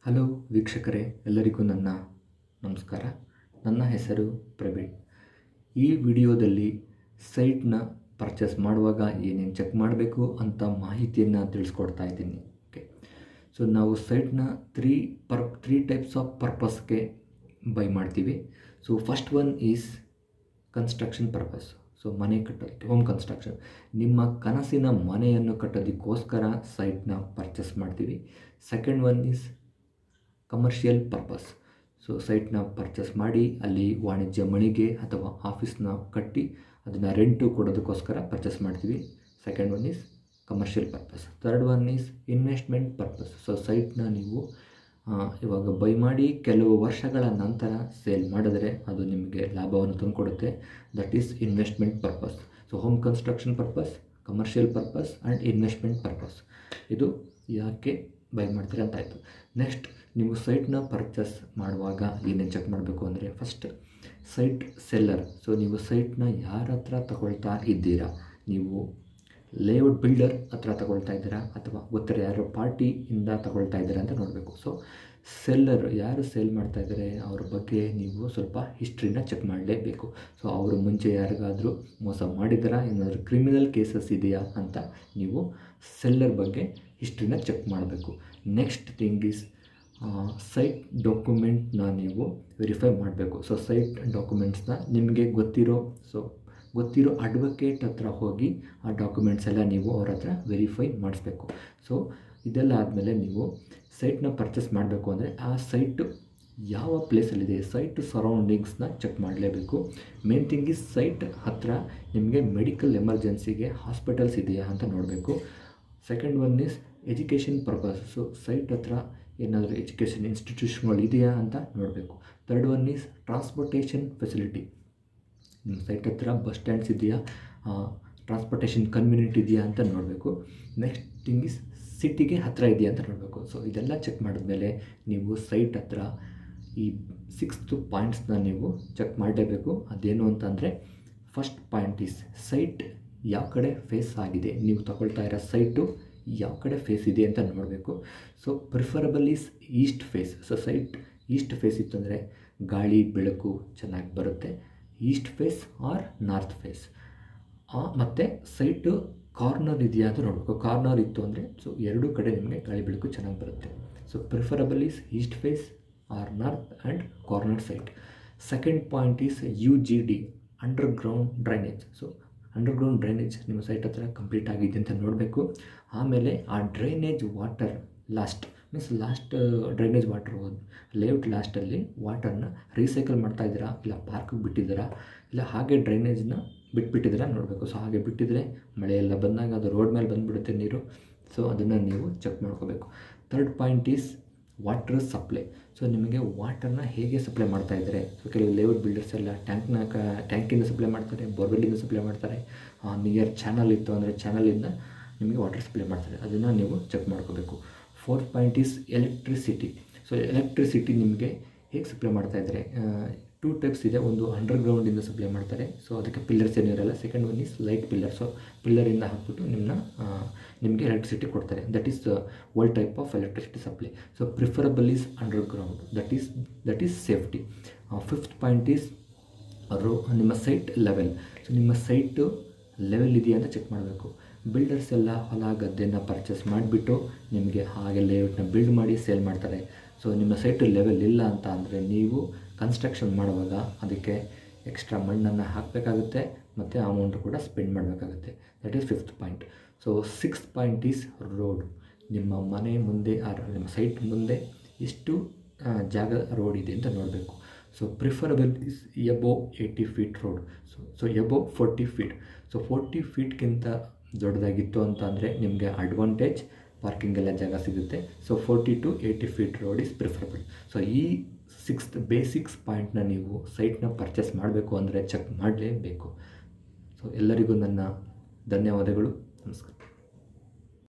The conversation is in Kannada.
ಹಲೋ ವೀಕ್ಷಕರೇ ಎಲ್ಲರಿಗೂ ನನ್ನ ನಮಸ್ಕಾರ ನನ್ನ ಹೆಸರು ಪ್ರವೀಣ್ ಈ ವಿಡಿಯೋದಲ್ಲಿ ಸೈಟ್ನ ಪರ್ಚೇಸ್ ಮಾಡುವಾಗ ಏನೇನು ಚೆಕ್ ಮಾಡಬೇಕು ಅಂತ ಮಾಹಿತಿಯನ್ನು ತಿಳಿಸ್ಕೊಡ್ತಾ ಇದ್ದೀನಿ ಓಕೆ ಸೊ ನಾವು ಸೈಟ್ನ three per three types of ಪರ್ಪಸ್ಗೆ ಬೈ ಮಾಡ್ತೀವಿ so first one is construction purpose so ಮನೆ ಕಟ್ಟೋದಕ್ಕೆ ಹೋಮ್ ಕನ್ಸ್ಟ್ರಕ್ಷನ್ ನಿಮ್ಮ ಕನಸಿನ ಮನೆಯನ್ನು ಕಟ್ಟೋದಕ್ಕೋಸ್ಕರ ಸೈಟ್ನ ಪರ್ಚೇಸ್ ಮಾಡ್ತೀವಿ second one is commercial purpose so ಸೈಟ್ನ ಪರ್ಚೇಸ್ ಮಾಡಿ ಅಲ್ಲಿ ವಾಣಿಜ್ಯ ಮಳಿಗೆ ಅಥವಾ ಆಫೀಸ್ನ ಕಟ್ಟಿ ಅದನ್ನು ರೆಂಟು ಕೊಡೋದಕ್ಕೋಸ್ಕರ ಪರ್ಚೇಸ್ ಮಾಡ್ತೀವಿ second one is commercial purpose third one is investment purpose so ಸೈಟ್ನ ನೀವು ಆ, ಇವಾಗ ಬೈ ಮಾಡಿ ಕೆಲವು ವರ್ಷಗಳ ನಂತರ ಸೇಲ್ ಮಾಡಿದ್ರೆ ಅದು ನಿಮಗೆ ಲಾಭವನ್ನು ತಂದುಕೊಡುತ್ತೆ that is investment purpose so home construction purpose commercial purpose and investment purpose ಇದು ಯಾಕೆ ಬೈ ಮಾಡ್ತೀರಿ ಅಂತ ಆಯಿತು ನೆಕ್ಸ್ಟ್ ನೀವು ಸೈಟ್ನ ಪರ್ಚೇಸ್ ಮಾಡುವಾಗ ಏನೇನು ಚೆಕ್ ಮಾಡಬೇಕು ಅಂದರೆ ಫಸ್ಟ್ ಸೈಟ್ ಸೆಲ್ಲರ್ ಸೊ ನೀವು ಸೈಟ್ನ ಯಾರ ಹತ್ರ ತಗೊಳ್ತಾ ಇದ್ದೀರಾ ನೀವು ಲೇಔಟ್ ಬಿಲ್ಡರ್ ಹತ್ರ ತಗೊಳ್ತಾ ಇದ್ದೀರಾ ಅಥವಾ ಗೊತ್ತಿರೋ ಯಾರೋ ಪಾರ್ಟಿಯಿಂದ ತಗೊಳ್ತಾ ಇದ್ದೀರಾ ಅಂತ ನೋಡಬೇಕು ಸೊ ಸೆಲ್ಲರ್ ಯಾರು ಸೇಲ್ ಮಾಡ್ತಾ ಇದ್ದಾರೆ ಅವ್ರ ಬಗ್ಗೆ ನೀವು ಸ್ವಲ್ಪ ಹಿಸ್ಟ್ರಿನ ಚೆಕ್ ಮಾಡಲೇಬೇಕು ಸೊ ಅವರು ಮುಂಚೆ ಯಾರಿಗಾದರೂ ಮೋಸ ಮಾಡಿದ್ದಾರಾ ಏನಾದರೂ ಕ್ರಿಮಿನಲ್ ಕೇಸಸ್ ಇದೆಯಾ ಅಂತ ನೀವು ಸೆಲ್ಲರ್ ಬಗ್ಗೆ ಹಿಸ್ಟ್ರಿನ ಚೆಕ್ ಮಾಡಬೇಕು ನೆಕ್ಸ್ಟ್ ಥಿಂಗ್ ಈಸ್ ಸೈಟ್ ಡಾಕ್ಯುಮೆಂಟ್ನ ನೀವು ವೆರಿಫೈ ಮಾಡಬೇಕು ಸೊ ಸೈಟ್ ಡಾಕ್ಯುಮೆಂಟ್ಸ್ನ ನಿಮಗೆ ಗೊತ್ತಿರೋ ಸೊ ಗೊತ್ತಿರೋ ಅಡ್ವೊಕೇಟ್ ಹತ್ರ ಹೋಗಿ ಆ ಡಾಕ್ಯುಮೆಂಟ್ಸ್ ಎಲ್ಲ ನೀವು ಅವ್ರ ಹತ್ರ ವೆರಿಫೈ ಮಾಡಿಸ್ಬೇಕು ಸೊ ಇದೆಲ್ಲ ಆದಮೇಲೆ ನೀವು ಸೈಟ್ನ ಪರ್ಚೇಸ್ ಮಾಡಬೇಕು ಅಂದರೆ ಆ ಸೈಟು ಯಾವ ಪ್ಲೇಸಲ್ಲಿದೆ ಸೈಟ್ ಸರೌಂಡಿಂಗ್ಸ್ನ ಚೆಕ್ ಮಾಡಲೇಬೇಕು ಮೇನ್ ಥಿಂಗ್ ಇಸ್ ಸೈಟ್ ಹತ್ತಿರ ನಿಮಗೆ ಮೆಡಿಕಲ್ ಎಮರ್ಜೆನ್ಸಿಗೆ ಹಾಸ್ಪಿಟಲ್ಸ್ ಇದೆಯಾ ಅಂತ ನೋಡಬೇಕು second one is education purpose so site ಹತ್ರ ಏನಾದರೂ ಎಜುಕೇಷನ್ ಇನ್ಸ್ಟಿಟ್ಯೂಷನ್ಗಳು ಇದೆಯಾ ಅಂತ ನೋಡಬೇಕು third one is transportation facility ನಿಮ್ಮ ಸೈಟ್ ಹತ್ರ ಬಸ್ ಸ್ಟ್ಯಾಂಡ್ಸ್ ಇದೆಯಾ ಟ್ರಾನ್ಸ್ಪೋರ್ಟೇಷನ್ ಕನ್ವಿನಿಯಂಟ್ ಇದೆಯಾ ಅಂತ ನೋಡಬೇಕು ನೆಕ್ಸ್ಟ್ ಥಿಂಗ್ ಇಸ್ ಸಿಟಿಗೆ ಹತ್ತಿರ ಇದೆಯಾ ಅಂತ ನೋಡಬೇಕು ಸೊ ಇದೆಲ್ಲ ಚೆಕ್ ಮಾಡಿದ್ಮೇಲೆ ನೀವು ಸೈಟ್ ಹತ್ರ ಈ ಸಿಕ್ಸ್ತ್ ಪಾಯಿಂಟ್ಸ್ನ ನೀವು ಚೆಕ್ ಮಾಡಲೇಬೇಕು ಅದೇನು ಅಂತಂದರೆ ಫಸ್ಟ್ ಪಾಯಿಂಟ್ ಈಸ್ ಸೈಟ್ ಯಾವ ಕಡೆ ಫೇಸ್ ಆಗಿದೆ ನೀವು ತಗೊಳ್ತಾ ಇರೋ ಸೈಟು ಯಾವ ಕಡೆ ಫೇಸ್ ಇದೆ ಅಂತ ನೋಡಬೇಕು so preferable is east face so site east face ಇತ್ತು ಅಂದರೆ ಗಾಳಿ ಬೆಳಕು ಚೆನ್ನಾಗಿ ಬರುತ್ತೆ east face or north face ಮತ್ತು ಸೈಟು ಕಾರ್ನರ್ ಇದೆಯಾ ಅಂತ ನೋಡಬೇಕು ಕಾರ್ನರ್ ಇತ್ತು ಅಂದರೆ ಸೊ ಎರಡೂ ಕಡೆ ನಿಮಗೆ ಗಾಳಿ ಬೆಳಕು ಚೆನ್ನಾಗಿ ಬರುತ್ತೆ so preferable is east face or north and corner site second point is U G D underground drainage so underground drainage ನಿಮ್ಮ ಸೈಟ್ ಹತ್ರ ಕಂಪ್ಲೀಟ್ ಆಗಿದೆ ಅಂತ ನೋಡಬೇಕು ಆಮೇಲೆ ಆ drainage water last means last drainage water layout ಲಾಸ್ಟಲ್ಲಿ ವಾಟರ್ನ ರೀಸೈಕಲ್ ಮಾಡ್ತಾ ಇದ್ದೀರಾ ಇಲ್ಲ ಪಾರ್ಕಿಗೆ ಬಿಟ್ಟಿದ್ದೀರಾ ಇಲ್ಲ ಹಾಗೆ ಡ್ರೈನೇಜ್ನ ಬಿಟ್ಬಿಟ್ಟಿದ್ದೀರಾ ನೋಡಬೇಕು ಸೊ ಹಾಗೆ ಬಿಟ್ಟಿದ್ರೆ ಮಳೆ ಎಲ್ಲ ಬಂದಾಗ ಅದು ರೋಡ್ ಮೇಲೆ ಬಂದುಬಿಡುತ್ತೆ ನೀರು ಸೊ ಅದನ್ನು ನೀವು ಚೆಕ್ ಮಾಡ್ಕೋಬೇಕು third point is water supply so ನಿಮಗೆ ವಾಟರ್ನ ಹೇಗೆ ಸಪ್ಲೈ ಮಾಡ್ತಾ ಇದ್ದಾರೆ ಸೊ ಕೆಲವು ಲೇಔಟ್ ಬಿಲ್ಡರ್ಸ್ ಎಲ್ಲ ಟ್ಯಾಂಕ್ನ ಕ ಟ್ಯಾಂಕಿಂದ ಸಪ್ಲೈ ಮಾಡ್ತಾರೆ ಬೋರ್ವೆಲ್ಲಿಂದ ಸಪ್ಲೈ ಮಾಡ್ತಾರೆ ನಿಯರ್ ಚಾನಲ್ ಇತ್ತು ಅಂದರೆ ಚಾನಲಿಂದ ನಿಮಗೆ ವಾಟರ್ ಸಪ್ಲೈ ಮಾಡ್ತಾರೆ ಅದನ್ನು ನೀವು ಚೆಕ್ ಮಾಡ್ಕೋಬೇಕು fourth point is electricity so electricity ನಿಮಗೆ ಹೇಗೆ ಸಪ್ಲೈ ಮಾಡ್ತಾ ಇದ್ದಾರೆ ಟೂ ಟೈಪ್ಸ್ ಇದೆ ಒಂದು ಅಂಡರ್ಗ್ರೌಂಡಿಂದ ಸಪ್ಲೈ ಮಾಡ್ತಾರೆ ಸೊ ಅದಕ್ಕೆ ಪಿಲ್ಲರ್ಸ್ ಏನಿರಲ್ಲ second one is light pillar so ಪಿಲ್ಲರಿಂದ ಹಾಕ್ಬಿಟ್ಟು ನಿಮ್ಮನ್ನ ನಿಮಗೆ ಎಲೆಕ್ಟ್ರಿಸಿಟಿ ಕೊಡ್ತಾರೆ that is world type of electricity supply so preferable is underground that is that is safety fifth point is ರೋ ನಿಮ್ಮ ಸೈಟ್ ಲೆವೆಲ್ ಸೊ ನಿಮ್ಮ ಸೈಟು ಲೆವೆಲ್ ಇದೆಯಾ ಅಂತ ಚೆಕ್ ಮಾಡಬೇಕು ಬಿಲ್ಡರ್ಸ್ ಎಲ್ಲ ಹೊಲ ಗದ್ದೆನ ಪರ್ಚೇಸ್ ಮಾಡಿಬಿಟ್ಟು ನಿಮಗೆ ಹಾಗೆ ಲೇಔಟ್ನ ಬಿಲ್ಡ್ ಮಾಡಿ ಸೇಲ್ ಮಾಡ್ತಾರೆ ಸೊ ನಿಮ್ಮ ಸೈಟು ಲೆವೆಲ್ ಇಲ್ಲ ಅಂತ ಅಂದರೆ ನೀವು ಕನ್ಸ್ಟ್ರಕ್ಷನ್ ಮಾಡುವಾಗ ಅದಕ್ಕೆ ಎಕ್ಸ್ಟ್ರಾ ಮಣ್ಣನ್ನು ಹಾಕಬೇಕಾಗುತ್ತೆ ಮತ್ತು ಅಮೌಂಟ್ ಕೂಡ ಸ್ಪೆಂಡ್ ಮಾಡಬೇಕಾಗುತ್ತೆ that is fifth point so sixth point is road ನಿಮ್ಮ ಮನೆ ಮುಂದೆ ಆರ್ ನಿಮ್ಮ ಸೈಟ್ ಮುಂದೆ ಎಷ್ಟು ಆ, ಜಾಗ ರೋಡ್ ಇದೆ ಅಂತ ನೋಡಬೇಕು so preferable is above eighty feet road so so above forty feet so forty ಫೀಟ್ಗಿಂತ ದೊಡ್ಡದಾಗಿತ್ತು ಅಂತ ಅಂದರೆ ನಿಮಗೆ ಅಡ್ವಾಂಟೇಜ್ ಪಾರ್ಕಿಂಗ್ ಎಲ್ಲ ಜಾಗ ಸಿಗುತ್ತೆ so forty to eighty feet road is preferable so ಈ ಸಿಕ್ಸ್ತ್ ಬೇಸಿಕ್ಸ್ ಪಾಯಿಂಟ್ನ ನೀವು ಸೈಟ್ನ ಪರ್ಚೇಸ್ ಮಾಡಬೇಕು ಅಂದರೆ ಚೆಕ್ ಮಾಡಲೇಬೇಕು ಸೊ ಎಲ್ಲರಿಗೂ ನನ್ನ ಧನ್ಯವಾದಗಳು ನಮಸ್ಕಾರ